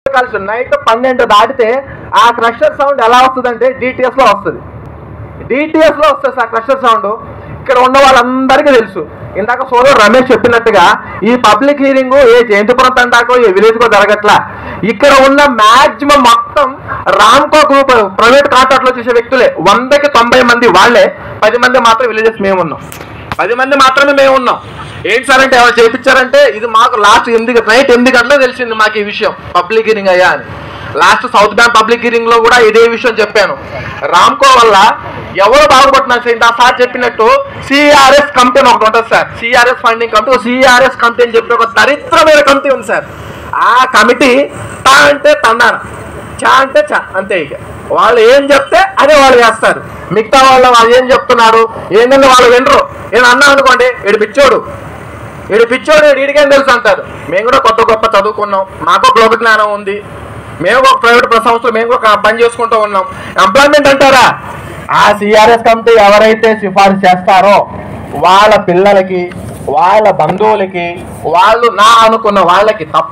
కలిసి నైట్ పన్నెండు దాటితే ఆ క్రషర్ సౌండ్ ఎలా వస్తుందంటే డిటిఎస్ లో వస్తుంది డిటిఎస్ లో వస్తుంది సార్ క్రషర్ సౌండ్ ఇక్కడ ఉన్న వాళ్ళందరికీ తెలుసు ఇందాక సోదరు రమేష్ చెప్పినట్టుగా ఈ పబ్లిక్ హీరింగ్ ఏ జయంతిపురం తండాకో ఏ విలేజ్ కో జరగట్లా ఇక్కడ ఉన్న మాక్సిమం మొత్తం రామ్కో గ్రూప్ ప్రైవేట్ కాంట్రాక్ట్ లో చేసే వ్యక్తులే వందకి తొంభై మంది వాళ్ళే పది మంది మాత్రం విలేజెస్ మేము ఉన్నాం పది మంది మాత్రమే మేము ఉన్నాం ఏంటి సార్ అంటే ఎవరు చేయించారంటే ఇది మాకు లాస్ట్ ఎనిమిది నైట్ ఎనిమిది గంటలకు తెలిసింది మాకు ఈ విషయం పబ్లిక్ హీరింగ్ అయ్యా అని last south bank public hearing లో కూడా ఇదే విషయం చెప్పాను రామ్కో వల్ల ఎవరు బాగుపడుతున్నారు సార్ ఇంత సార్ చెప్పినట్టు సిఆర్ఎస్ కమిటీ అని ఒకటి ఉంటుంది sir CRS funding committee CRS committee అని చెప్పి ఒక దరిద్రమైన కమిటీ ఉంది సార్ ఆ కమిటీ తా అంటే తందాన చా అంటే చా అంతే ఇక వాళ్ళు ఏం చెప్తే అదే వాళ్ళు చేస్తారు మిగతా వాళ్ళు వాళ్ళు ఏం చెప్తున్నారు ఏంటంటే వాళ్ళు వినరు నేను అన్నా అనుకోండి ఇడు పిచ్చోడు ఇడు పిచ్చోడు వీడికేం తెలుసు అంటారు మేము కూడా కొత్త గొప్ప చదువుకున్నాం మాకు ఒక లోక జ్ఞానం ఉంది మేము ఒక ప్రైవేట్ సంస్థలు మేము కూడా పని చేసుకుంటూ ఉన్నాం ఎంప్లాయ్మెంట్ అంటారా ఆ సిఆర్ఎస్ కమిటీ ఎవరైతే సిఫారసు చేస్తారో వాళ్ళ పిల్లలకి వాళ్ళ బంధువులకి వాళ్ళు నా అనుకున్న వాళ్ళకి తప్ప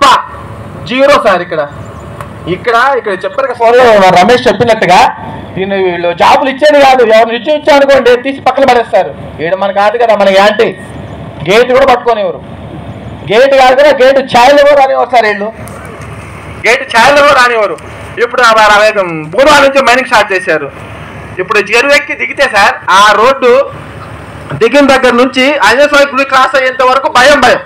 జీరో సార్ ఇక్కడ ఇక్కడ ఇక్కడ చెప్పారు కదా సోదరుడు రమేష్ చెప్పినట్టుగా దీన్ని వీళ్ళు జాబులు ఇచ్చేది కాదు ఎవరు ఇచ్చి ఇచ్చా అనుకోండి తీసి పక్కన పడేస్తారు ఈడ మన కాదు కదా మన యాంటీ గేట్ కూడా పట్టుకోనివ్వరు గేట్ కాదు కదా గేట్ ఛాయలు కూడా రానివ్వరు సార్ వీళ్ళు గేట్ ఛాయలు కూడా రానివ్వరు ఇప్పుడు ఆ వారు అలాగే బూర్వా నుంచి మైనింగ్ స్టార్ట్ చేశారు ఇప్పుడు చెరువు ఎక్కి దిగితే సార్ ఆ రోడ్డు దిగిన దగ్గర నుంచి అంజస్వామి గుడి క్రాస్ అయ్యేంత వరకు భయం భయం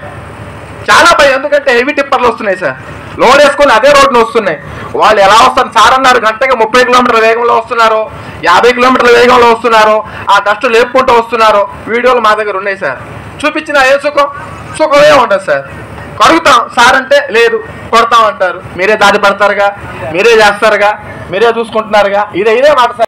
చాలా భయం ఎందుకంటే హెవీ టిప్పర్లు వస్తున్నాయి సార్ లోడ్ వేసుకొని అదే రోడ్లు వస్తున్నాయి వాళ్ళు ఎలా వస్తారు సార్ అన్నారు గంటకి ముప్పై కిలోమీటర్ల వేగంలో వస్తున్నారు యాభై కిలోమీటర్ల వేగంలో వస్తున్నారు ఆ డస్ట్ లేపుకుంటూ వస్తున్నారు వీడియోలు మా దగ్గర ఉన్నాయి సార్ చూపించిన ఏ సుఖం సుఖమే ఉండదు సార్ కడుగుతాం సార్ అంటే లేదు కొడతాం అంటారు మీరే దారి పడతారుగా మీరే చేస్తారుగా మీరే చూసుకుంటున్నారుగా ఇదే ఇదే మాట సార్